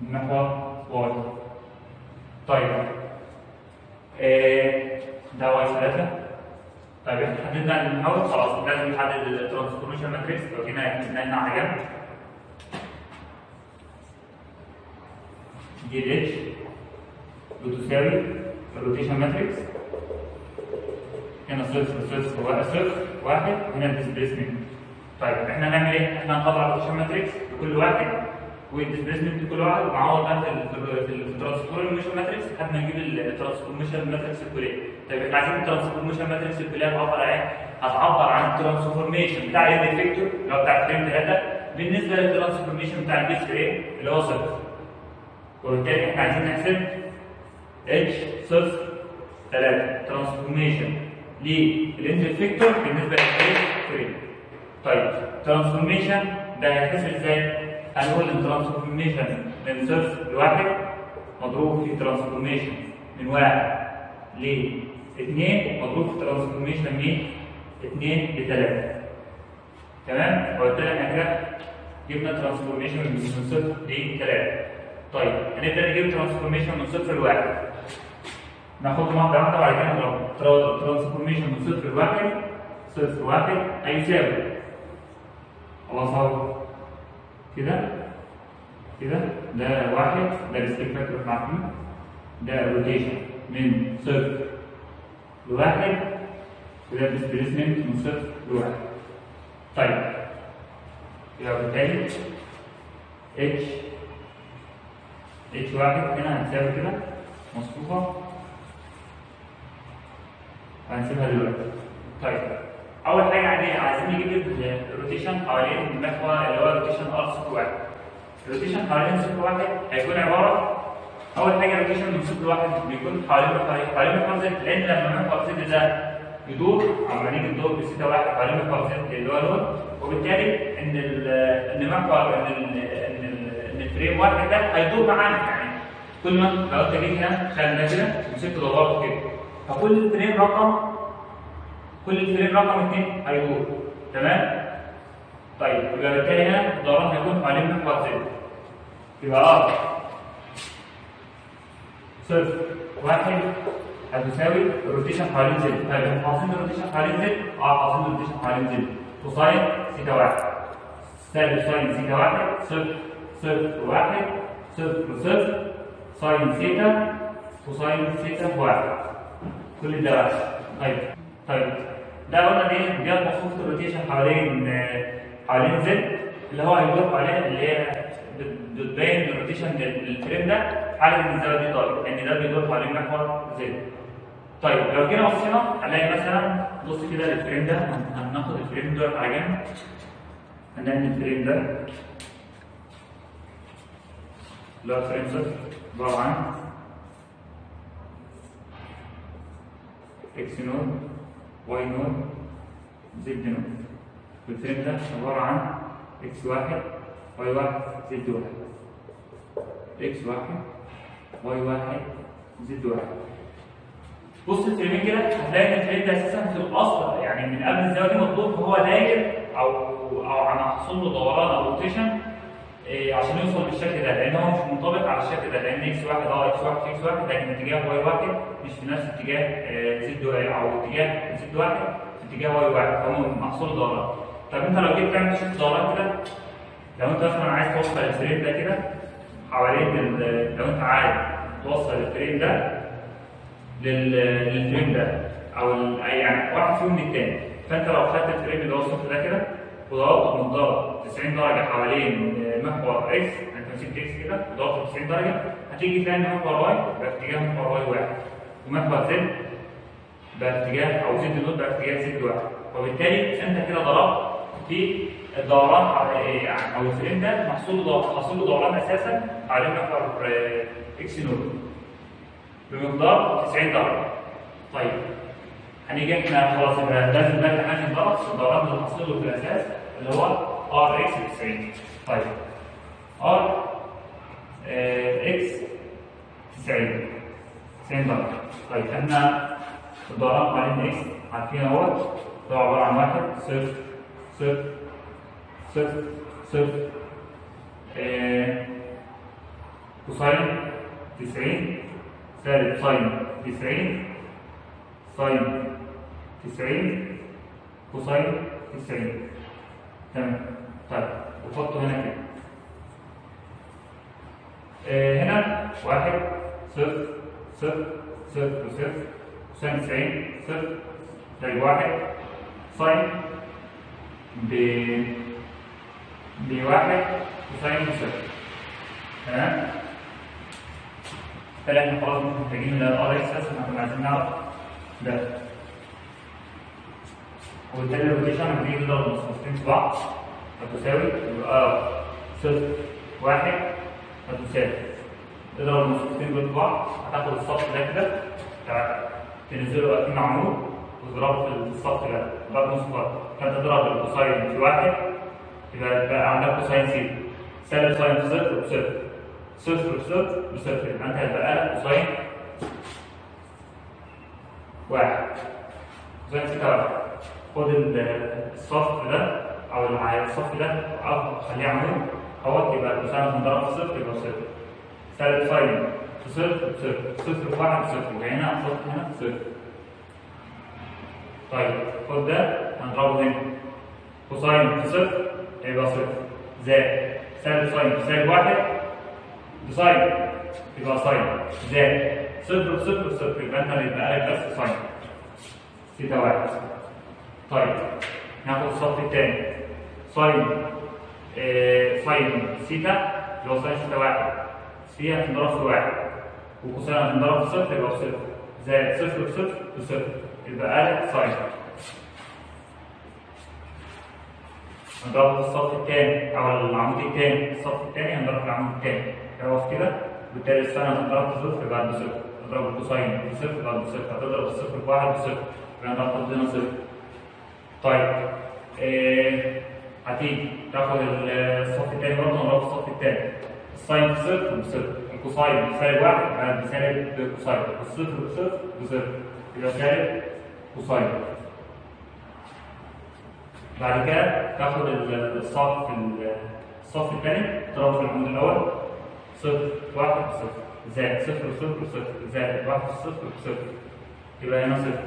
المحور واي طيب آه، ده واي 3 طيب احنا حددنا المحور خلاص لازم نحدد الترانسفورميشن ماتريكس لو جينا كتبناها على جنب دي ال اتش بتساوي الروتيشن ماتريكس هنا صفر صفر واحد صفر واحد هنا الديسبيسمنت طيب احنا هنعمل ايه؟ احنا هنطبق الروتيشن ماتريكس لكل واحد والديسبيسمنت لكل واحد ومعوض بقى في ال- في الترانسفورميشن ماتريكس لحد ما نجيب الترانسفورميشن ماتريكس الكليه طيب احنا عايزين الترانسفورميشن ماتريكس الكليه تعبر عن ايه؟ هتعبر عن الترانسفورميشن بتاع الديفكتور اللي هو بتاع فريم 3 بالنسبه للترانسفورميشن بتاع البيت فريم اللي هو صفر وبالتالي احنا عايزين نحسب اتش صفر 3 ترانسفورميشن للاند فيكتور بالنسبه للفريم فريم طيب ترانسفورميشن ده هيتحسب ازاي؟ هنقول ان ترانسفورميشن من صفر لواحد مضروب في ترانسفورميشن من واحد لاثنين مضروب في ترانسفورميشن من اثنين لثلاثه تمام؟ وبالتالي احنا كده جبنا ترانسفورميشن من صفر لثلاثه طيب هنبدا نجيب ترانسفورميشن من صفر لواحد ناخدهم واحده واحده وبعد كده نضرب ترانسفورميشن من صفر لواحد صفر واحد هيساوي خلاص اهو كده كده ده واحد ده الستيك فاكتور احنا عارفينه ده روتيشن من صفر لواحد وده ديسبيسمنت من صفر لواحد طيب يبقى بالتالي اتش اتش واحد هنا هنساوي كده مصفوفة هنسيبها دلوقتي طيب أول حاجة عادية عايزين نجيب الروتيشن حوالين المحور اللي هو روتيشن ار صفر واحد الروتيشن حوالين صفر واحد هيكون عبارة أول حاجة الروتيشن من صفر واحد بيكون حوالين محور حوالين محور زد لأن لما محور زد ده يدور عمال نيجي ندور بستة واحد حوالين محور زد اللي هو لون وبالتالي إن ال إن محور إن ال إن ال إن الفريم واحد ده هيدور معانا يعني كل ما لو انت جيت هنا خلينا كده ومسكت دورته كده فكل الفريم رقم كل الفريم رقم اثنين هيدور تمام؟ طيب يبقى بالتالي هنا الدوران هيكون حوالين محور زد يبقى اه صفر واحد هتساوي الروتيشن حوالين زد طيب احنا حافظين الروتيشن حوالين زد؟ اه حافظين الروتيشن حوالين زد كوساين سيتا واحد سالب ساين سيتا واحد صفر صفر واحد صفر صفر ساين ثيتا وساين ثيتا بواحد كل ده واحد طيب طيب ده قلنا ايه دي مصفوفة الروتيشن حوالين آه، حوالين زد اللي هو هيدور حوالين اللي هي بت- بتبين الروتيشن للفريم ده حاله من الزاويه دي ضايع لان ده بيدور حوالين محور زد طيب لو جينا بصينا هنلاقي مثلا بص كده للفريم ده هن- هناخد الفريم ده على جنب هنلاقي ان الفريم ده اللي هو فريم صفر عبارة عن اكس نود واي نود زد نود والفريم ده عبارة عن اكس واحد واي واحد زد واحد اكس واحد واي واحد زد واحد بص الفريمين كده هتلاقي ان الفريم ده اساسا في الاصل يعني من قبل الزاويه دي مطلوب هو داير او او عم حصل له دوران او روتيشن إيه، عشان يوصل بالشكل ده لان هو مش منطبق على الشكل ده لان اكس واحد اه اكس واحد في اكس واحد لكن اتجاه واي واحد مش في نفس اتجاه آه، زد واحد او اتجاه زد واحد في اتجاه واي واحد فهو محصول دوران طب انت لو جيت تعمل شيفت دوران كده لو انت مثلا عايز توصل الفريم ده كده حوالين ال- لو انت عايز توصل الفريم ده لل- للفريم ده او ال- يعني واحد فيهم للتاني فانت لو خدت الفريم اللي هو الصفر ده كده وضغطت مقدار 90 درجه حوالين محور اكس انت مسكت اكس كده وضغطت 90 درجه هتيجي تلاقي ان محور واي بقى في اتجاه محور واي واحد ومحور زد بقى في اتجاه او زد نوت بقى في اتجاه زد واحد وبالتالي انت كده ضربت في الدوران على- يعني او الفريم ده محصول دوران محصول دوران اساسا على محور آه، اكس نوت بمقدار 90 درجه طيب هنيجي احنا خلاص يبقى لازم ده كمان ينضرب في الدوران اللي حاصل له في الاساس اللي هو ار اكس 90 طيب ار اكس 90 90 درجه طيب احنا الدوران حوالين اكس عارفين اهوت ده عباره عن واحد صفر صفر صفر صفر آه، كوساين 90 سالب ساين 90 ساين 90 كوساين 90 تمام طيب وحطه هنا كده آه هنا واحد صفر صفر صفر صفر كوساين 90 صفر زائد واحد ساين ب بواحد كوساين صفر تمام فلا احنا خلاص مش محتاجين لا ار اكس بس احنا كنا عايزين نعرف ده وبالتالي الروتيشن لما تيجي تضرب المصفوفتين في بعض هتساوي يبقى صفر واحد هتساوي تضرب المصفوفتين دول في بعض هتاخد السطح ده كده تع- تنزله بقى في معمول وتضربه في السطح ده ضرب نص فرق فانت تضرب الكوساين في واحد يبقى بقى عندك كوساين سي سالب ساين في صفر بصفر صفر بصفر بصفر يبقى انت هيبقى لك كوساين واحد كوساين ستة واحد خد ال- الصف ده او الع- الصف ده او خليه عمود اهوت يبقى كوساين مضرب في صفر يبقى صفر سالب ساين في صفر بصفر صفر في واحد بصفر يبقى هنا هنحط هنا صفر طيب خد ده هنضربه هنا كوساين في صفر هيبقى صفر زائد سالب ساين في سالب واحد بساين يبقى ساين زائد صفر بصفر بصفر يبقى انت هيبقى لك بس ساين ستة واحد طيب ناخد الصف الثاني ساين آه ساين سيتا اللي هو ساين ستة واحد سي هتنضرب في واحد وكوساين هتنضرب في صفر يبقى صفر زائد صفر بصفر بصفر يبقى لك ساين هنضرب في الصف الثاني او العمود الثاني الصف الثاني هنضرب في العمود الثاني يقف كده بالتالي السنه هتضرب في صفر بعد بصفر تضرب الكوساين في صفر بعد بصفر هتضرب الصفر في واحد بصفر يبقى انت هتحط هنا صفر طيب إيه هتيجي تاخد ال- الصف الثاني برضه نضرب في الصف الثاني الساين في صفر بصفر الكوساين سالب واحد بعد سالب كوساين الصفر بصفر بصفر يبقى سالب كوساين بعد كده تاخد ال- الصف ال- الصف الثاني تضربه في العمود الاول صفر واحد صفر زائد صفر صفر صفر زائد واحد صفر صفر يبقى هنا صفر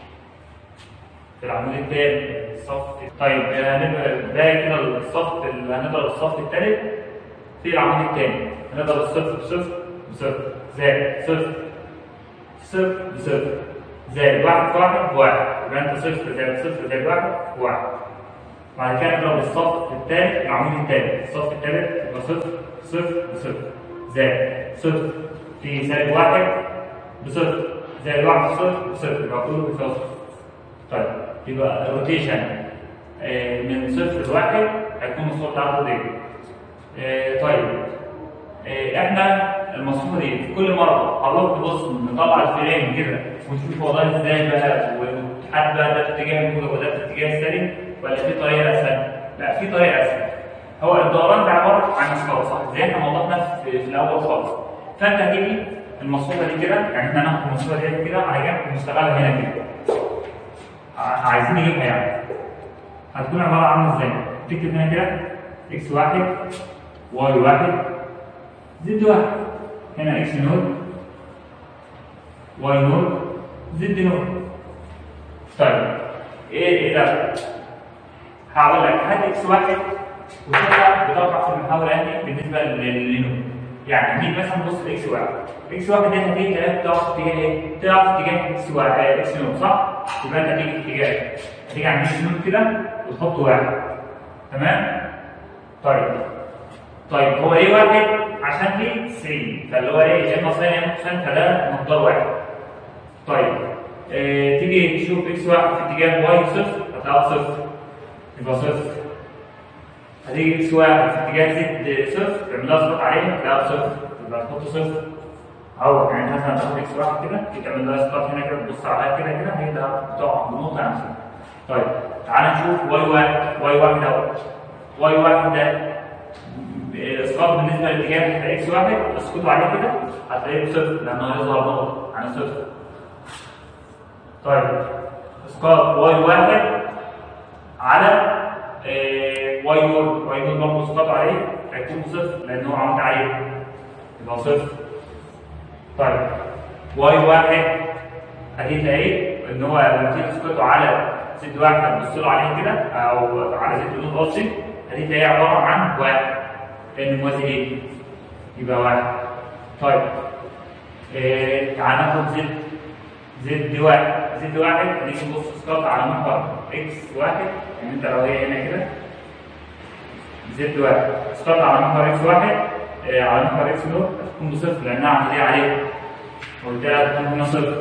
في العمود الثاني الصف طيب هنبقى باقي كده الصف اللي هنضرب الصف الثالث في العمود الثاني هنضرب الصفر بصفر بصفر زائد صفر صفر بصفر زائد واحد في واحد بواحد يبقى انت صفر زائد صفر زائد واحد بواحد بعد كده نضرب الصف الثالث العمود الثالث الصف الثالث يبقى صفر صفر بصفر زائد صفر في سالب واحد بصفر زائد واحد صفر بصفر يبقى كله بيساوي صفر طيب يبقى الروتيشن آه، من صفر لواحد هيكون الصوت بتاعته دي آه، طيب آه، احنا المصفوفه دي في كل مره حضرتك تبص نطلع الفريم كده ونشوف والله ازاي بقى وحد بقى ده في اتجاه الموجب وده في اتجاه السالب ولا في طريقه اسهل؟ لا في طريقه اسهل هو الدوران ده عباره عن مسطره صح زي احنا موضحنا في, في الاول خالص فانت هتيجي المصفوفه دي كده يعني احنا هناخد المصفوفه دي كده على جنب ونشتغلها هنا كده ع- عايزين نجيبها يعني هتكون عباره عن ازاي؟ تكتب هنا كده اكس واحد واي واحد زد واحد هنا اكس نود واي نود زد نود طيب ايه ايه ده؟ هقول لك هات اكس واحد وتطلع بتقع في المحاور يعني بالنسبه للنود يعني نيجي مثلا نبص لاكس واحد اكس واحد دي هتيجي تلاقيها بتقع في اتجاه ايه؟ بتقع في اتجاه اكس واحد آه، اكس نود صح؟ يبقى انت هتيجي في اتجاه هتيجي عند اكس نود كده وتحط واحد تمام؟ طيب طيب هو ليه واحد؟ عشان دي 90 فاللي هو ايه؟ يا اما صين يا اما كوساين فده مقدار واحد. طيب آه تيجي تشوف اكس واحد في اتجاه واي صفر هتلاقيها صفر يبقى صفر. هتيجي اكس واحد في اتجاه زد صفر تعمل لها سقط عليها هتلاقيها صفر يبقى تحط صفر. اهو يعني مثلا تاخد اكس واحد كده تعمل لها سقط هنا كده تبص عليها كده كده هي ده بتقع بنقطه نفسها. طيب تعالى نشوف واي واحد واي واحد اهو واي واحد ده اسقاط بالنسبه لاتجاه اكس واحد اسقطوا عليه كده هتلاقيه بصفر لانه هيظهر نقط عن صفر. طيب اسقاط واي واحد على آه، واي نود واي نود برضه اسقاط عليه هيكون بصفر لان هو عمود عليه. يبقى صفر طيب واي واحد هتلاقي ايه؟ ان هو لما تيجي تسقطه على زد واحد هتبص له عليه كده او على زد بدون متوسط هتلاقيه عباره عن واحد لان موازي ايه؟ يبقى واحد طيب إيه تعالى ناخد زد زد واحد زد واحد هنيجي نبص اسقاط على محور اكس واحد يعني انت لو هي هنا كده زد واحد اسقاط على محور اكس واحد إيه على محور اكس دول هتكون بصفر لانها عمليه عليه وبالتالي هتكون هنا صفر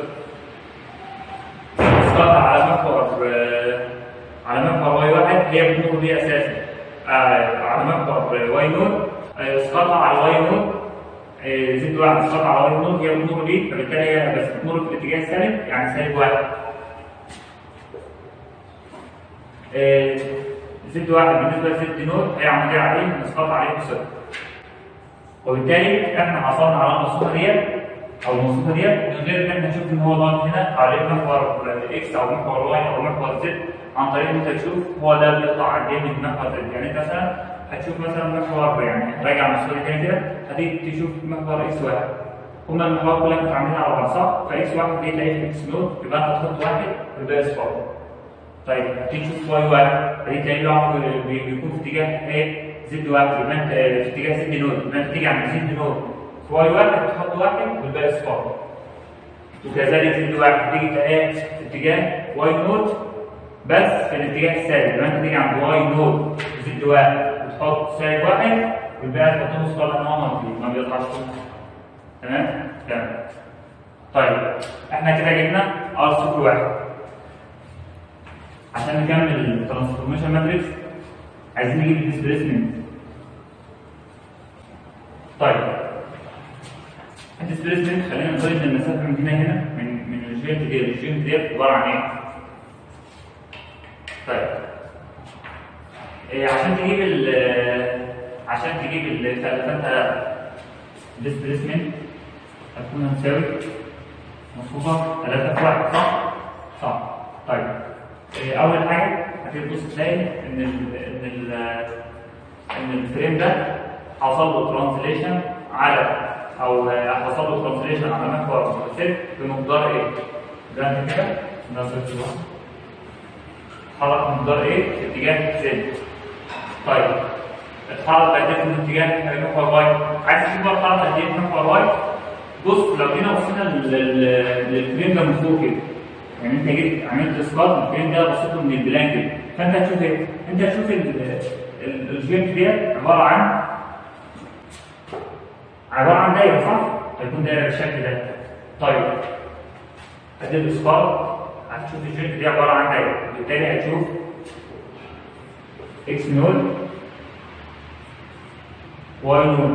اسقاط على محور آه، على محور واي واحد هي بتمر بيه اساسا آه، على محور واي نود آه، اسقاطها على واي نود آه، زد واحد اسقاطها على واي نود هي بتمر بيه فبالتالي هي بس بتمر في الاتجاه السالب يعني سالب واحد آه، زد واحد بالنسبه لزد نود هي عمليه عليه اسقاط عليه بصفر وبالتالي احنا حصلنا على المصفوفه ديت او المصفوفه ديت من غير ان احنا نشوف ان هو ضاغط هنا عليه محور اكس او محور واي او محور زد عن طريق ان انت تشوف هو ده بيطلع قد ايه من محور زد يعني انت مثلا هتشوف مثلا محور يعني راجع المصفوفه تاني كده هتيجي تشوف محور اكس واحد هما المحور كلها متعاملين على بعض صح؟ فاكس واحد دي تلاقيه في اكس نود يبقى انت تحط واحد والباقي اصفار طيب هتيجي تشوف واي واحد دي تلاقيه بيقع في- بي- بيكون في اتجاه ايه؟ زد واحد يبقى انت في اتجاه زد نود يبقى انت تيجي عند زد نود في واي واحد تحط واحد والباقي اصفار وكذلك زد واحد تيجي تلاقيه في اتجاه واي نود بس في الاتجاه السالب يبقى انت تيجي عند واي نود زد واحد وتحط سالب واحد والباقي تحطهم اصفار لان هو منفي ما بيطلعش فوق تمام؟ تمام طيب احنا كده جبنا ار صفر واحد عشان نكمل الترانسفورميشن ماتريكس عايزين نجيب الديسبيسمنت طيب الديسبيسمنت خلينا نقول ان المسافه من هنا هنا من من الجيومتري دي للجيومتري دي عباره عن ايه؟ طيب إيه عشان تجيب ال عشان تجيب ال فانت الديسبيسمنت هتكون هتساوي مصفوفه 3 في 1 صح؟ صح طيب إيه اول حاجه هتبص تلاقي ان ال ان ال ان الفريم ده حصل له ترانسليشن على او حصل له ترانسليشن على محور ست بمقدار ايه؟ ده انت كده ده صفر واحد حرك مقدار ايه؟ في اتجاه زد طيب اتحرك قد ايه في اتجاه محور واي عايز تشوف بقى اتحرك قد ايه في محور واي بص لو جينا بصينا لل- لل- للفريم ده من فوق كده يعني انت جيت عملت اسقاط الفريم ده بصيت له من البلان كده فانت هتشوف ايه؟ انت هتشوف ال- ال- الجيم ديت عباره عن عباره عن دايره صح؟ هيكون دايره بالشكل ده طيب ادي الاسقاط هتشوف الجيم دي عباره عن دايره بالتالي هتشوف اكس نول واي نول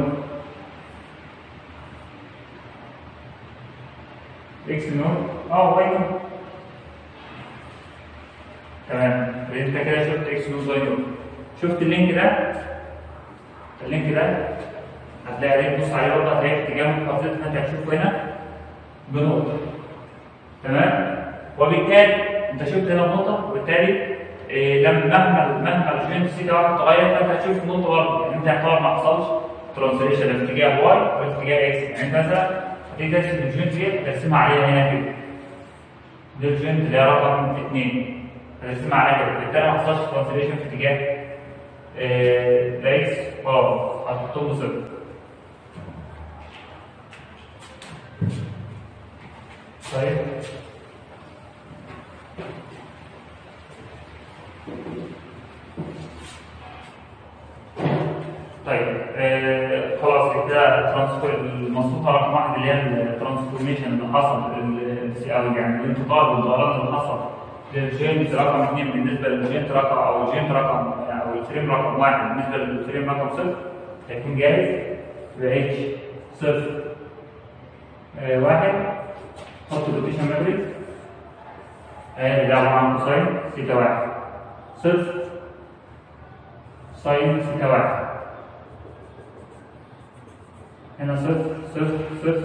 اكس نول اه واي نول تمام انت كده شفت اكس نول واي نول شفت اللينك ده اللينك ده هتلاقي عليه تبص عليه برضه هتلاقي في اتجاه محافظتك انت هتشوفه هنا بنقطه تمام وبالتالي انت شفت هنا نقطه وبالتالي إيه لما مهما مهما الجيم سيتا واحد تغير فانت هتشوف نقطه برضه يعني انت يعتبر ما حصلش ترانسليشن لا في اتجاه واي ولا في اتجاه اكس يعني انت مثلا هتيجي ترسم الجيم دي ترسمها عليها هنا كده دي الجيم اللي هي رقم اثنين هترسمها عليها كده بالتالي ما حصلش ترانسليشن في اتجاه إيه ده اكس خلاص هتحطهم بصفر طيب طيب آه خلاص كده ترانسفير المصفوفه رقم واحد اللي هي الترانسفورميشن اللي حصل ال- او يعني الانتقال والدوران اللي حصل للجينت رقم اثنين بالنسبه للجينت رقم او الجينت رقم او الفريم رقم واحد بالنسبه للفريم رقم صفر هيكون جاهز ب اتش صفر آه واحد حط الروتيشن ماتريكس آه ده عباره عن كوساين سيتا واحد صفر ساين سيتا واحد هنا صفر صفر صفر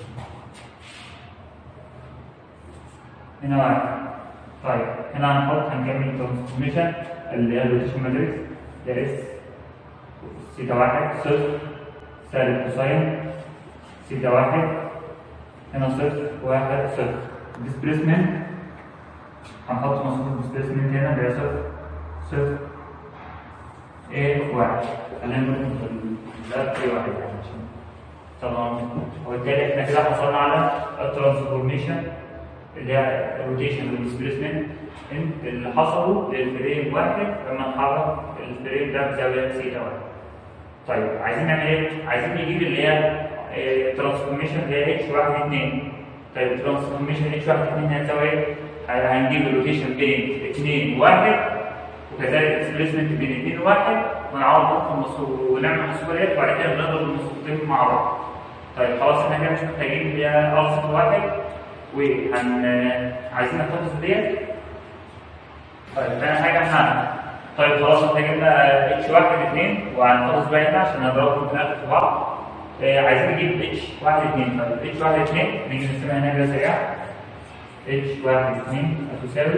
هنا واحد طيب هنا هنحط هنكمل الترانسفورميشن اللي هي الروتيشن ماتريكس ده اس سيتا واحد صفر سالب كوساين سيتا واحد هنا صفر واحد صفر ديسبيسمنت هنحط مصفوفة الديسبيسمنت هنا اللي هي صفر صفر ايه واحد خلينا نقول ده ايه واحد يعني عشان طبعا وبالتالي احنا كده حصلنا على الترانسفورميشن اللي هي الروتيشن والديسبيسمنت اللي حصلوا للفريم واحد لما نحرك الفريم ده بزاويه سيتا واحد. طيب عايزين نعمل ايه؟ عايزين نجيب اللي هي ترانسفورميشن اللي هي اتش 1 2 طيب الترانسفورميشن اتش 1 2 هتساوي ايه؟ هنجيب الروتيشن بين 2 و1 وكذلك الديسبيسمنت بين 2 و1 ونعوض نقطه المصفوفه ونعمل مصفوفه ديت وبعد كده بنضرب المصفوفتين مع بعض. طيب خلاص احنا كده مش محتاجين اللي هي الفا واحد وهن عايزين نحتفظ ديت طيب تاني حاجه احنا طيب خلاص احنا جبنا اتش 1 2 وهنحتفظ بقى هنا عشان نضربهم في الاخر في بعض آه عايزين نجيب اتش 1 2 طيب اتش 1 2 نيجي نرسمها هنا كده سريع اتش 1 2 هتساوي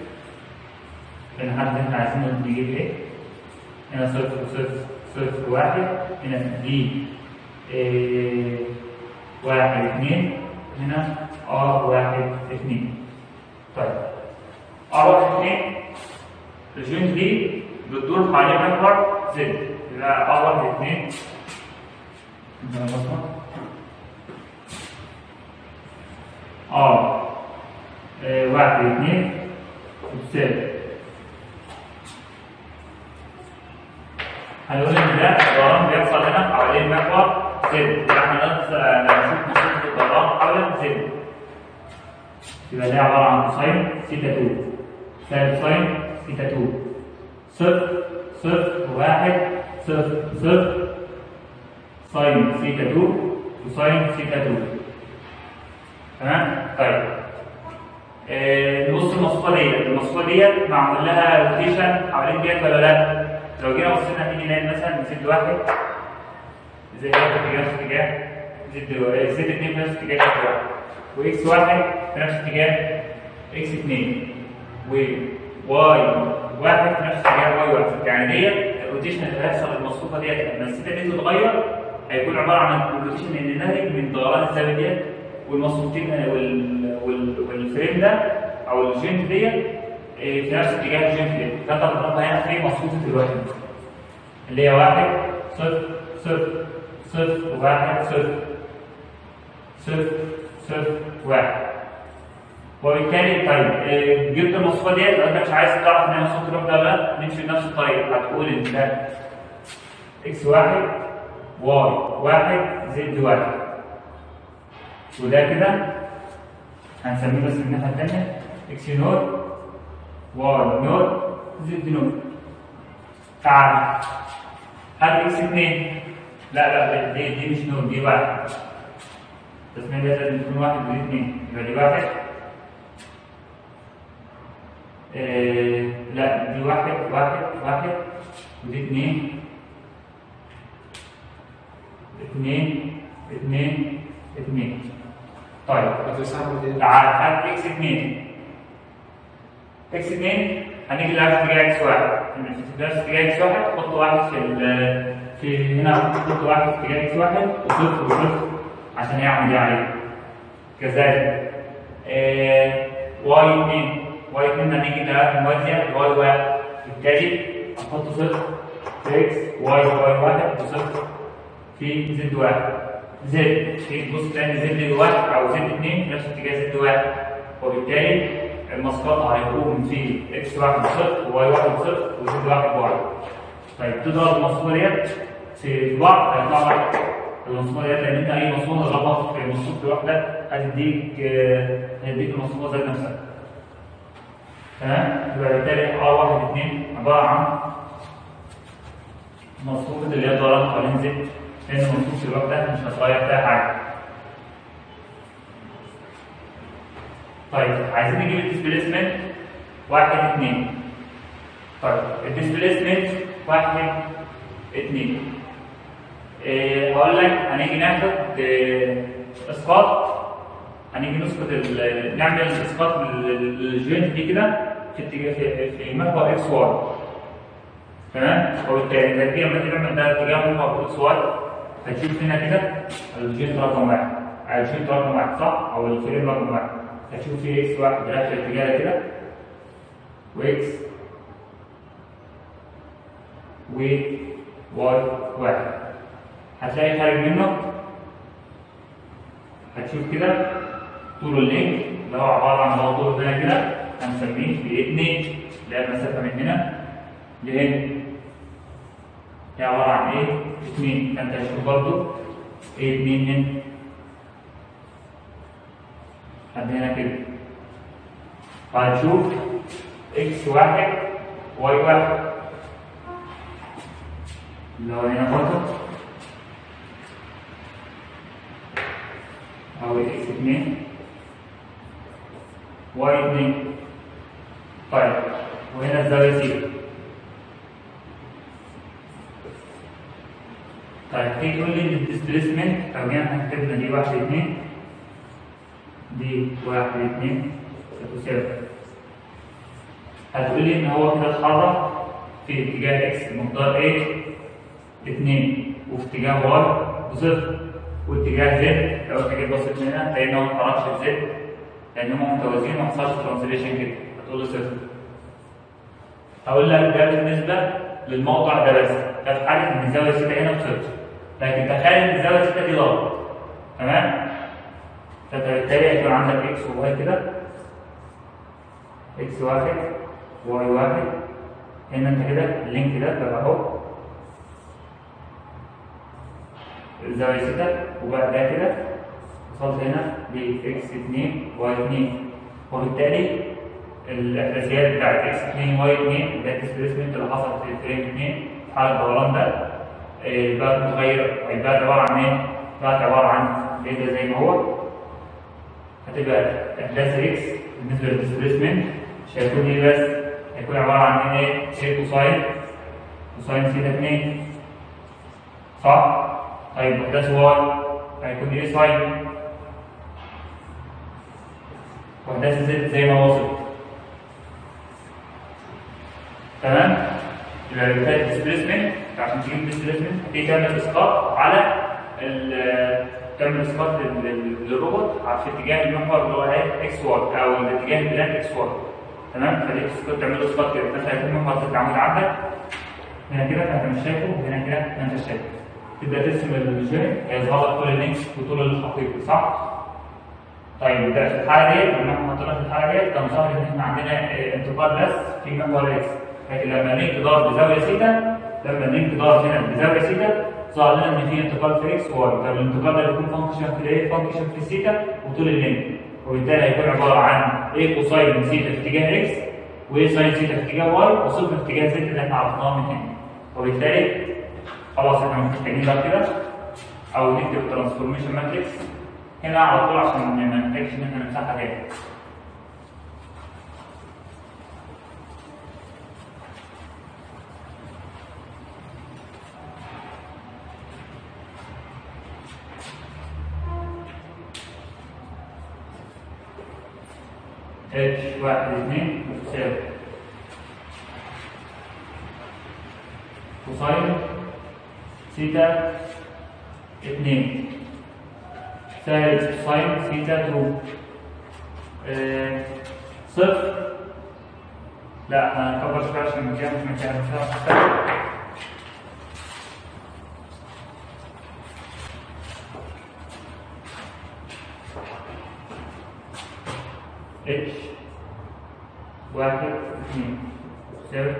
لحد احنا عايزين نجيب ايه؟ هنا صفر صفر صفر واحد هنا دي إيه واحد اثنين هنا ار واحد اثنين طيب ار واحد اثنين الجوينت دي بتدور حوالين محور زد يبقى ار واحد اثنين ار إيه واحد اثنين وتساوي هنقول ان ده دوران بيحصل هنا حوالين محور زد احنا نشوف مصفوفة الدوران حول زد يبقى ده عبارة عن كوساين سيتا 2 سالب ساين سيتا 2 صفر صفر واحد صفر صفر ساين سيتا 2 وساين سيتا 2 تمام؟ طيب آه نبص المصفوفة ديت المصفوفة ديت معمول لها روتيشن حوالين ديت ولا لا؟ لو جينا بصينا هنيجي نلاقي مثلا زد واحد زد واحد في نفس اتجاه زد زد اتنين في نفس اتجاه زد واحد واكس واحد في نفس اتجاه اكس اتنين وواي واحد في نفس اتجاه واي واحد يعني ديت الروتيشن اللي هيحصل للمصفوفه ديت لما السيتا دي تتغير هيكون عباره عن الروتيشن اللي ناتج من دوران الزاويه ديت والمصفوفتين وال... وال... والفريم ده او الجوينت ديت في نفس اتجاه الجيم دي فانت هتضربها هنا في مصفوفه الوحده اللي هي واحد صفر صفر صفر واحد صفر صفر صفر واحد وبالتالي طيب جبت المصفوفه ديت لو انت مش عايز تعرف ان هي مصفوفه الوحده ولا لا نمشي بنفس الطريقه هتقول ان ده اكس واحد واي واحد زد واحد وده كده هنسميه بس من الناحيه الثانيه اكس نور واي نوت زد نوت تعال هات اكس 2 لا لا دي دي مش نوت دي واحد التسمية دي لازم تكون واحد ودي اثنين يبقى دي واحد آه لا دي واحد واحد واحد ودي اثنين اثنين اثنين اثنين طيب تعال هات اكس 2 اكس 2 هنيجي لها في اتجاه اكس 1 في اتجاه اكس 1 تحط واحد في ال في هنا تحط واحد في اتجاه اكس 1 وصفر وصفر عشان يعمل دي عليه كذلك آه واي 2 واي 2 هنيجي لها موازيه لواي 1 بالتالي هنحط صفر في اكس واي واي 1 وصفر في زد 1 زد في بص تاني زد 1 او زد 2 نفس اتجاه زد 1 وبالتالي المسقط هيكون في اكس واحد صفر وواي واحد صفر وزد واحد بواحد. طيب تضرب المصفوفه ديت في بعض هيطلع لك المصفوفه ديت لان انت اي مصفوفه تضربها في مصفوفه الواحده هتديك هتديك المصفوفه ذات نفسها. تمام؟ يبقى بالتالي ار واحد اثنين عباره عن مصفوفه اللي هي ضرب حوالين زد لان مصفوفه الواحده مش هتغير فيها حاجه. طيب عايزين نجيب الديسبيسمنت واحد اثنين طيب الديسبيسمنت واحد اثنين إيه هقول لك هنيجي ناخد إيه اسقاط هنيجي نسقط نعمل اسقاط للجوينت دي كده في اتجاه في, في محور اكس واي تمام وبالتالي لما تيجي نعمل ده اتجاه محور اكس واي هتشوف هنا كده الجيت رقم واحد الجيت رقم واحد صح او الفريم رقم واحد هتشوف في اكس واحد رايح في الاتجاه ده كده واكس و واي واحد هتلاقي خارج منه هتشوف كده طول اللينك اللي هو عباره عن موضوع هنا كده هنسميه ب 2 اللي هي المسافه من هنا لهنا هي عباره عن ايه؟ 2 فانت هتشوف برضه ايه 2 هنا لحد هنا كده فهتشوف اكس واحد واي واحد اللي هو هنا برضه أو اكس اتنين واي اتنين طيب وهنا الزاوية سي طيب تيجي تقول لي الديسبيسمنت لو جينا حسبنا دي واحد اتنين دي واحد اتنين ستساوي هتقول لي ان هو كده اتحرك في اتجاه اكس بمقدار ايه؟ اتنين وفي اتجاه واي بصفر واتجاه زد لو انت جيت بصيت من هنا هتلاقي ان هو ما اتحركش في زد لان هم متوازيين ما حصلش ترانسليشن كده هتقول له صفر هقول لك ده بالنسبه للموقع ده بس ده في حاله ان الزاويه سيتا هنا بصفر لكن تخيل ان الزاويه سيتا دي غلط تمام فانت بالتالي هيكون عندك اكس وواي كده اكس واحد واي واحد هنا انت كده اللينك ده بقى اهو الزاوية ستة وبقى ده كده وصلت هنا لإكس 2 واي 2 وبالتالي الأساسيات بتاعت إكس 2 واي 2 ده الديسبيسمنت اللي حصل في الفريم 2 في حالة الدوران ده إيه، بقى متغير هيبقى عبارة عن إيه؟ بقى عبارة عن إيه ده زي ما هو هتبقى إحداث إكس بالنسبة للديسبيسمنت مش هيكون إيه بس هيكون عبارة عن إيه؟ إيه كوساين كوساين سيتا 2 صح؟ طيب احداث واي هيكون ايه ساين واحداث زد زي ما وصل تمام يبقى بتاعت ديسبيسمنت عشان تجيب ديسبيسمنت هتيجي تعمل اسقاط على ال تعمل اسقاط لل- لل- للروبوت في اتجاه المحور اللي هو ايه اكس واي او الاتجاه البلان اكس واي تمام فدي اسقاط تعمل له اسقاط كده فانت هيكون محور ست عمود عندك هنا كده فانت مش شايفه وهنا كده انت شايفه تبدا ترسم الجيم هيظهر لك كل اللينكس وطول الحقيقي صح؟ طيب ده في الحاله ديت لما احنا حطينا في الحاله ديت كان ظاهر ان احنا عندنا آه، انتقال بس في محور اكس لكن لما اللينك دار بزاويه سيتا لما اللينك دار هنا بزاويه سيتا ظهر لنا ان في انتقال في اكس وواي طب الانتقال ده بيكون فانكشن في الايه؟ فانكشن في السيتا وطول اللينك وبالتالي هيكون عباره عن ايه كوساين سيتا في اتجاه اكس وايه ساين سيتا في اتجاه واي وصفر في اتجاه زد اللي احنا عرفناه من هنا وبالتالي خلاص احنا مش محتاجين ده كده او نكتب ترانسفورميشن ماتريكس هنا على طول عشان ما نحتاجش ان احنا نمسحها تاني اتش واحد اثنين تساوي كوساين سيتا اتنين زائد ساين سيتا تو آه، صفر لا هنكبر شوية عشان المكان مش مكان مش هنعرف اتش واحد اثنين تساوي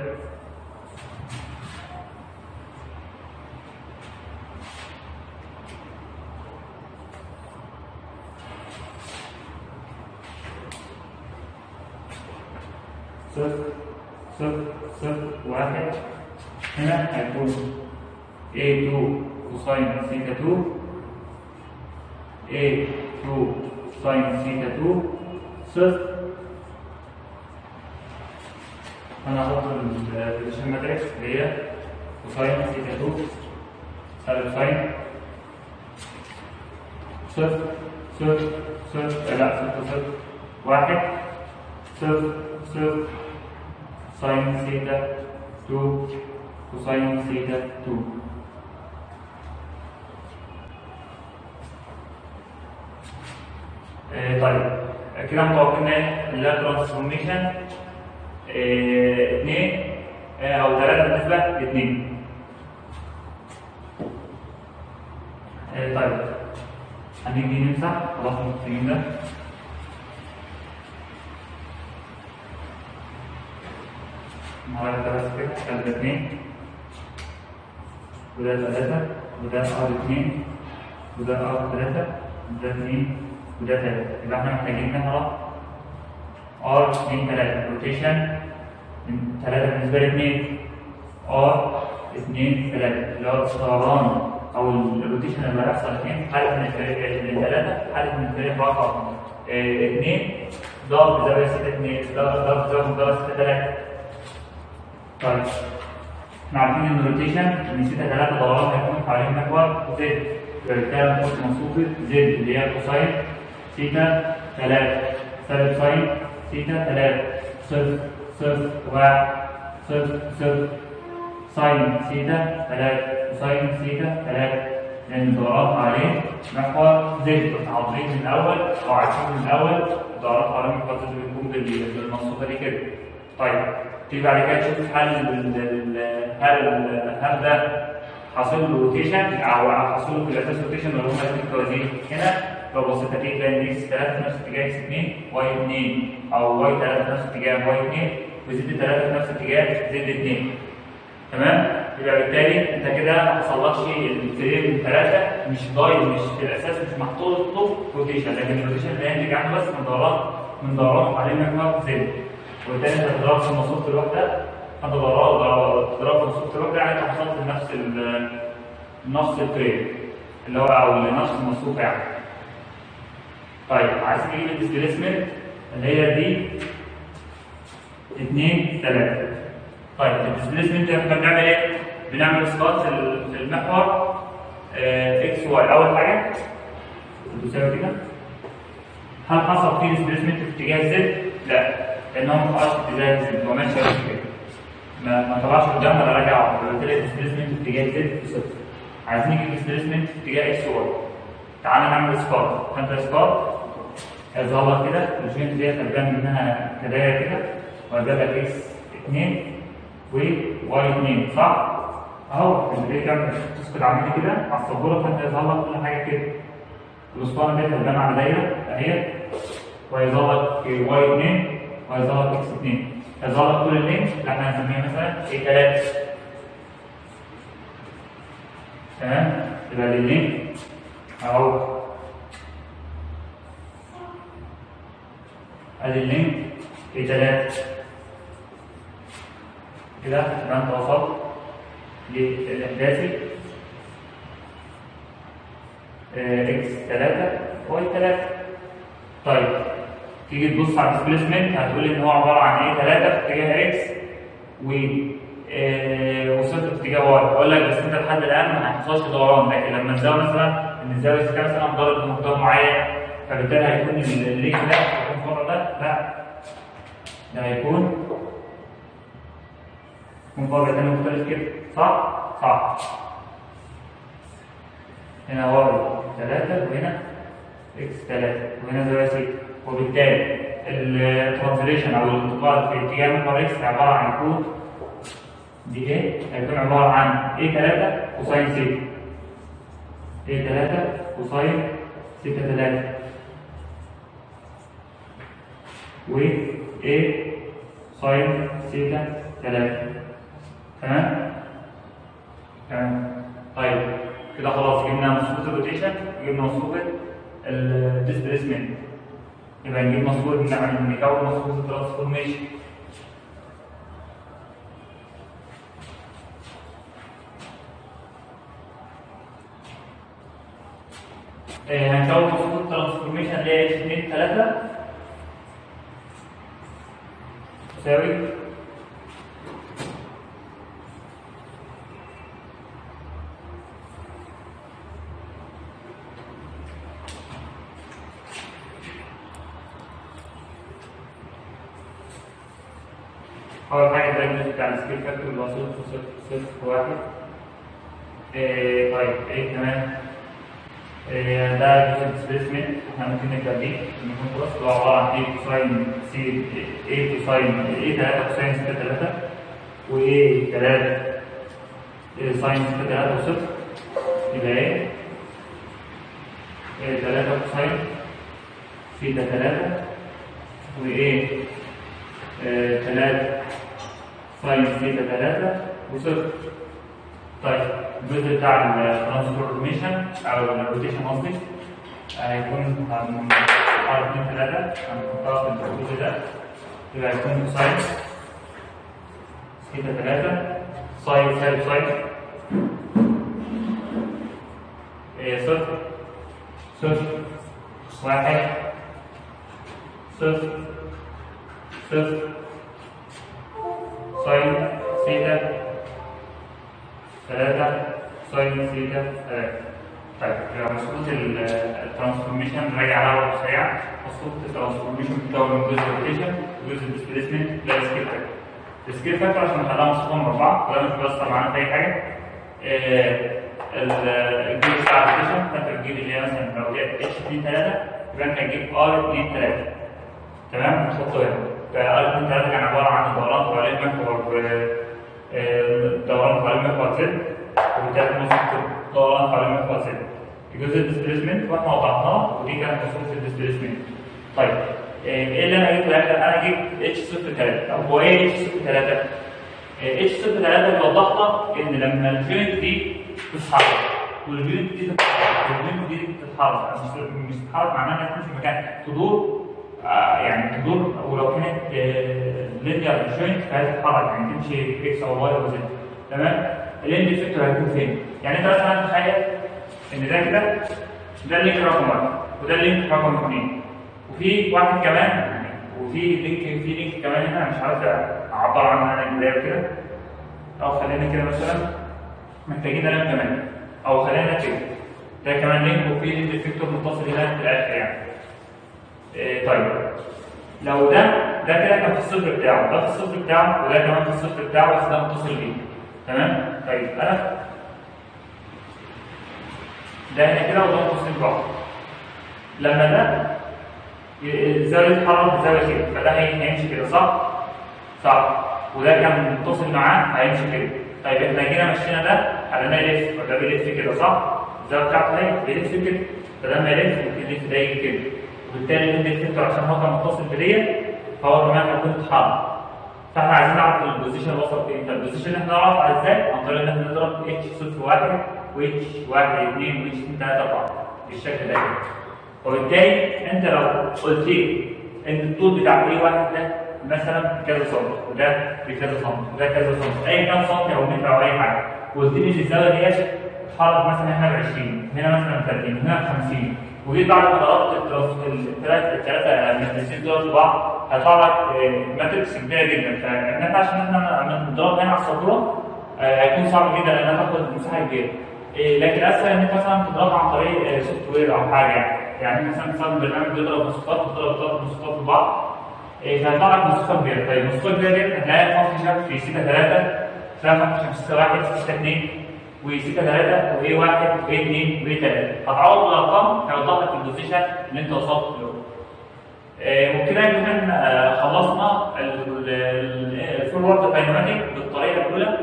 صفر صفر صفر واحد هنا هيكون A2 كوساين سيتا 2 A2 ساين سيتا 2 صفر أنا هحط البوزيشن ماتريكس اللي هي كوساين سيتا 2 سالب ساين صفر صفر صفر لا صفر صفر واحد صفر صفر ساين سيتا 2 كوساين سيتا 2 آه طيب كده احنا توقفنا اللاب ترانسفورميشن 2 او 3 بالنسبه ل 2 طيب هنيجي نمسح خلاص متفقين ده مرة بس كده خلي اتنين وده ثلاثة وده ار اتنين وده ار ثلاثة وده اتنين وده ثلاثة يبقى احنا محتاجين نقرا ار اتنين ثلاثة روتيشن من ثلاثة بالنسبة لاثنين ار اتنين ثلاثة اللي هو الطيران أو الروتيشن اللي هيحصل اثنين حالة من الفريق من ثلاثة حالة من الفريق رقم اثنين ضرب زاوية ستة اثنين ضرب ضرب زاوية ستة ثلاثة طيب احنا عارفين ان الروتيشن من ستة ثلاثة دوران هيكون حوالين محور زد فبالتالي هنحط منصوبة زد اللي هي كوساين ثيتا ثلاثة سالب ساين ثيتا ثلاثة صفر صفر واحد صفر صفر ساين ثيتا ثلاثة وساين ثيتا ثلاثة لأن الدوران حوالين محور زد متعوضين من الأول أو عارفين من الأول الدوران حوالين محور زد بتكون بالمنصوبة دي كده طيب تيجي بعد كده تشوف هل ال- ال- هل ال- هل ده حاصل له روتيشن او حاصل له في الاساس روتيشن ولا هم الاثنين متوازيين هنا لو بصيت هتلاقي تلاقي ان اكس 3 في نفس اتجاه اكس 2 واي 2 او واي 3 في نفس اتجاه واي 2 وزد 3 في نفس اتجاه زد 2 تمام يبقى بالتالي انت كده ما حصلكش الفريم ثلاثه مش ضايع مش في الاساس مش محطوط له روتيشن لكن الروتيشن ده ينتج عنه بس من دوران من دوران عليه محور زد وبالتالي انت ضربت في مصوبه الوحده انت ضربت ضربت في مصوبه الوحده يعني انت حصلت لنفس ال- نفس الفريم اللي هو او لنفس المصروف يعني طيب عايز تجيب الديسبيسمنت اللي هي دي 2 3 طيب الديسبيسمنت احنا بنعمل ايه؟ بنعمل اسقاط في ال- في المحور اكس واي اول حاجه تساوي كده هل حصل فيه ديسبيسمنت في اتجاه زد؟ لا لان هو ما طلعش في اتجاه زد هو ماشي كده ما ما طلعش قدام ولا رجع فبالتالي الديسبيسمنت في اتجاه زد بصفر عايزين نجيب الديسبيسمنت في اتجاه اكس واي تعالى نعمل اسقاط فانت اسقاط هيظهر لك كده الجينت دي هتبان منها كدايه كده وهيبقى لك اكس 2 وواي 2 صح؟ اهو البدايه كام تسقط عمودي كده على السبوره فانت يظهر لك كل حاجه كده الاسطوانه دي هتبان على دايره اهي وهيظهر لك واي 2 وهيظهر لك اكس 2 هيظهر لك كل اللينك اللي احنا هنسميها مثلا اي 3 تمام يبقى دي اللينك اهو ادي اللينك اي 3 كده يبقى انت وصلت للاحداثي اكس 3 واي 3 طيب تيجي تبص على الديسبيسمنت هتقول ان هو عباره عن ايه 3 في اتجاه اكس و آه، وصفر في اتجاه واي اقول لك بس انت لحد الان ما هيحصلش دوران لكن لما الزاويه مثلا ان الزاويه كده مثلا ضربت بمقدار معين فبالتالي هيكون اللينك ده هيكون بره ده لا ده هيكون من بره تاني مختلف كده صح؟ صح هنا واي 3 وهنا اكس 3 وهنا زاويه 6 وبالتالي الترانزليشن او الانتقال في اتجاه محور اكس عباره عن كود دي ايه هيكون عباره عن ايه 3 كوساين 6 ايه 3 كوساين 6 3 و ايه ساين 6 3 تمام تمام طيب كده خلاص جبنا مصفوفة الروتيشن وجبنا مصفوفة الديسبيسمنت يبقى نجيب مصفوفة نعمل نكون مصفوفة الترانسفورميشن آه، هنكون مصفوفة الترانسفورميشن اللي هي 2 3 تساوي أول حاجة الدايجنوز بتاع السكيل فاكتور اللي هو صفر صفر صفر واحد إيه طيب إيه كمان؟ آه، ده جزء ديسبيسمنت احنا ممكن نبدا بيه نكون خلاص اللي هو عباره عن ايه كوساين سي ايه كوساين ايه 3 كوساين سي 3 وايه 3 ساين سي 3 وصفر يبقى ايه 3 كوساين سيتا 3 وايه 3 ساين سيتا 3 وصفر طيب الجزء بتاع الترانسفورميشن او الروتيشن قصدي هيكون حرف 2 3 هنحطها في الجزء ده يبقى هيكون ساين سيتا 3 ساين سالب ساين إيه صفر صفر واحد صفر صفر ساين سيتا ثلاثة ساين سيتا ثلاثة طيب يبقى مسقوط الترانسفورميشن راجع على ورقة سريعة مسقوط الترانسفورميشن بتكون من جزء روتيشن وجزء ديسبيسمنت ده السكيل فاكتور السكيل فاكتور عشان نخليها مسقوطة مربعة وده مش بيأثر معانا في أي حاجة الجيل بتاع الروتيشن فانت بتجيب اللي هي مثلا لو جت اتش 2 3 يبقى انت هتجيب ار 2 3 تمام تحطه هنا فار 2 3 كان عباره عن دوران حوالين محور دوران حوالين محور زد وبالتالي نص دوران حوالين محور زد الجزء الديسبيسمنت واحنا وضحناه ودي كانت مصروف الديسبيسمنت طيب ايه اللي انا جبت في الاخر؟ انا جبت اتش 0 3 طب هو ايه اتش 0 3 اتش 0 3 بيوضح لك ان لما الجوينت دي تتحرك والجوينت دي تتحرك والجوينت دي تتحرك مش مش تتحرك معناها انها تكون في مكان تدور آه يعني تدور ولو كانت لينير جوينت فهي تتحرك يعني تمشي اكس او واي او زد تمام الاند افكتور هيكون فين؟ يعني انت مثلا تخيل ان ده كده ده اللينك رقم واحد وده اللينك رقم اثنين وفي واحد كمان يعني وفي لينك في لينك كمان هنا مش عارف اعبر عنها انا ازاي كده او خلينا كده مثلا محتاجين لينك كمان او خلينا كده ده كمان لينك وفي لينك افكتور متصل هنا في الاخر يعني إيه طيب لو ده ده كده كان في الصفر بتاعه ده في الصفر بتاعه وده كمان في الصفر بتاعه بس ده متصل بيه تمام طيب انا ده هنا كده وده متصل ببعض لما ده الزاويه يتحرك بزاويه كده فده هيمشي كده صح؟ صح وده كان متصل معاه هيمشي كده طيب احنا جينا مشينا ده خليناه يلف فده بيلف كده صح؟ الزاويه بتاعته اهي بيلف كده فلما يلف ممكن يلف ده يجي كده وبالتالي اللي الفكتور عشان هو كان متصل بديت فهو كمان هيكون اتحرك فاحنا عايزين نعرف البوزيشن وصل فين فالبوزيشن اللي احنا نعرفها ازاي؟ عن طريق ان احنا نضرب اتش 0 1 واتش 1 2 واتش 2 3 4 بالشكل ده كده وبالتالي انت لو قلت لي ان الطول بتاع اي واحد ده مثلا كذا سم وده بكذا سم وده كذا سم اي كام سم او متر او اي حاجه وقلت لي ان الزاويه ديت تتحرك مثلا هنا ب 20 هنا مثلا 30 هنا 50 وجيت بعد ما ضربت الثلاث الثلاثه مدرسين دول في بعض هيطلع لك ماتريكس كبيره جدا فاحنا عشان احنا نضرب هنا على السبوره هيكون صعب جدا لانها تاخد مساحه كبيره لكن اسهل ان انت مثلا تضربها عن طريق سوفت وير او حاجه يعني يعني مثلا تستخدم برنامج بيضرب مواصفات وتضرب ثلاث مواصفات في بعض فهيطلع لك مواصفه كبيره طيب المواصفه الكبيره دي هتلاقيها فانكشن في سيتا 3 تلاقيها فانكشن في سيتا 1 سيتا 2 وسيتا 3 وايه 1 وايه 2 وايه 3 هتعوض الارقام هيوضح لك البوزيشن اللي انت وصلت له وبكده كمان خلصنا الفورورد دايناميك بالطريقه الاولى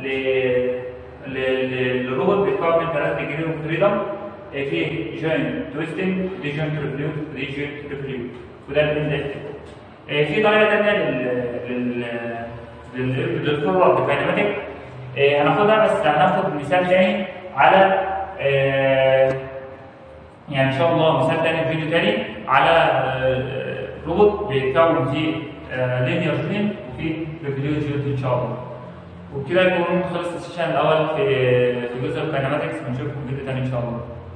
للروبوت بيتكون من ثلاث ديجري اوف فريدم في جوين تويستنج دي جوينت ريفليوت ودي جوينت ريفليوت وده الاندكت في طريقه ثانيه لل لل للفورورد دايناميك هناخدها بس هناخد مثال تاني على يعني ان شاء الله مثال تاني في فيديو تاني على روبوت بيتكون فيه لينير جوين وفيه ريفليوت جوين ان شاء الله وبكده يكون خلص السيشن الاول في في جزء الكاينماتكس ونشوفكم في فيديو تاني ان شاء الله